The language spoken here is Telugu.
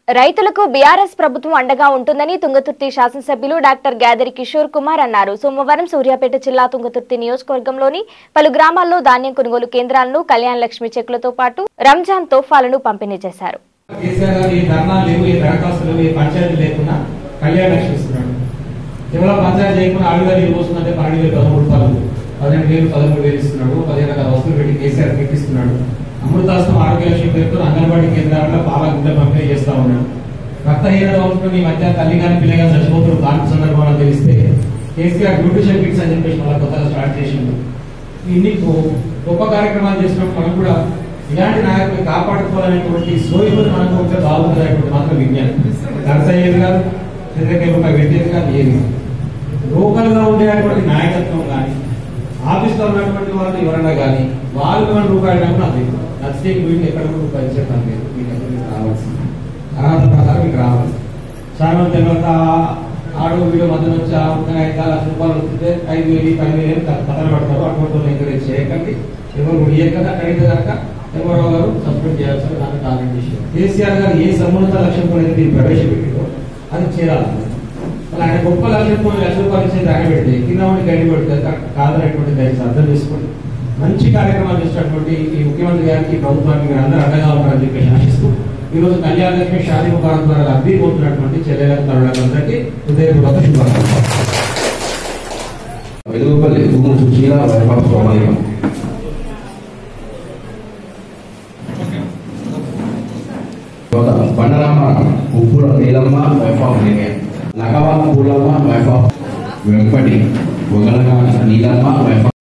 రైతులకు బీఆర్ఎస్ ప్రభుత్వం అండగా ఉంటుందని తుంగతుర్తి శాసనసభ్యులు డాక్టర్ గ్యాదరి కిషోర్ కుమార్ అన్నారు సోమవారం సూర్యాపేట జిల్లా తుంగతుర్తి నియోజకవర్గంలోని పలు గ్రామాల్లో ధాన్యం కొనుగోలు కేంద్రాలను కళ్యాణ లక్ష్మి చెక్కులతో పాటు రంజాన్ తోఫాలను పంపిణీ చేశారు కేసీఆర్ గారు ఏ ధర్నాలు లేవు ఏ దరఖాస్తులు లేవు ఏ పంచాయతీ లేకుండా కళ్యాణ లక్ష్మి ఇస్తున్నాడు కేవలం పంచాయతీ చేయకుండా ఆడుగా నీళ్ళు పోస్తుందంటే పన్నెండు వేలు పదమూడు రూపాయలు పదిహేను వేలు పదమూడు వేలు ఇస్తున్నాడు పదిహేను రకాల వస్తువులు పెట్టి కేసీఆర్ కిట్ ఇస్తున్నాడు అమృతాస్తం ఆరోగ్య లక్ష్మి పేరుతో అంగన్వాడీ కేంద్రాల్లో పాల గుడ్డ పంపిణీ చేస్తా ఉన్నాడు రక్తహీనత అవుతున్న ఈ మధ్య తల్లి కానీ పిల్ల కానీ చచ్చిపోతున్న దాని సందర్భంలో తెలిస్తే కేసీఆర్ న్యూట్రిషన్ కిట్స్ అని చెప్పేసి మళ్ళీ కొత్తగా స్టార్ట్ చేసిండు ఇన్ని గొ- గొప్ప కార్యక్రమాలు చేసినప్పుడు మనం కూడా ఇలాంటి నాయకులు కాపాడుకోవాలనేటువంటి సోయబులు మనకు ఉంటే బాగుంటుంది అనేటువంటి మాత్రం విజ్ఞానం నరసయ్యేది కాదు చంద్రకేమ రూపాయి పెట్టేది కాదు ఏది కాదు. లోకల్ గా ఉండేటువంటి నాయకత్వం కానీ ఆఫీస్ లో ఉన్నటువంటి వాళ్ళు ఎవరన్నా కానీ వాళ్ళు మన రూపాయలు నాకు లేదు నచ్చితే వీళ్ళు ఎక్కడ కూడా రూపాయలు ఇచ్చేది నాకు లేదు మీకు ఎక్కడ మీకు రావాల్సింది అర్హత ప్రకారం మీకు రావాలి చాలా మంది తర్వాత ఆడో వీడియో మధ్యలో వచ్చి ఆ ఒక ఐదు లక్ష రూపాయలు వస్తుంటే ఐదు వేలు పది వేలు పతన పడతారు అటువంటి వాళ్ళు ఎంకరేజ్ చేయకండి ఎవరు కూడా ఏ కదా అడిగితే కనుక ఎవరో గారు సస్పెండ్ చేయాల్సిన దాన్ని టార్గెట్ చేశారు కేసీఆర్ గారు ఏ సమున్నత లక్ష్యంతో అయితే దీన్ని ప్రవేశపెట్టిందో అది చేరాలి మరి ఆయన గొప్ప లక్ష్యంతో లక్ష రూపాయలు ఇచ్చేది ఆయన పెడితే కింద ఉండి గడ్డి పెడితే కరెక్ట్ కాదనేటువంటి దయచేసి అర్థం చేసుకోండి మంచి కార్యక్రమాలు చేసినటువంటి ఈ ముఖ్యమంత్రి గారికి ఈ ప్రభుత్వానికి మీరు అందరూ అండగా ఉన్నారని చెప్పేసి ఆశిస్తూ ఈ రోజు కళ్యాణ లక్ష్మి షాదీ ముబారక్ ద్వారా లబ్ధి పొందుతున్నటువంటి చెల్లెలకు తరుణాలందరికీ హృదయపూర్వక శుభాకాంక్షలు వెలుగుపల్లి భూమి సుశీల వైభవ సోమలింగం తర్వాత Bandarama Uppula Neelamma wife of Nagavala Poolamma wife of Vempati ఒగలగా నీలమ్మ వైఫ్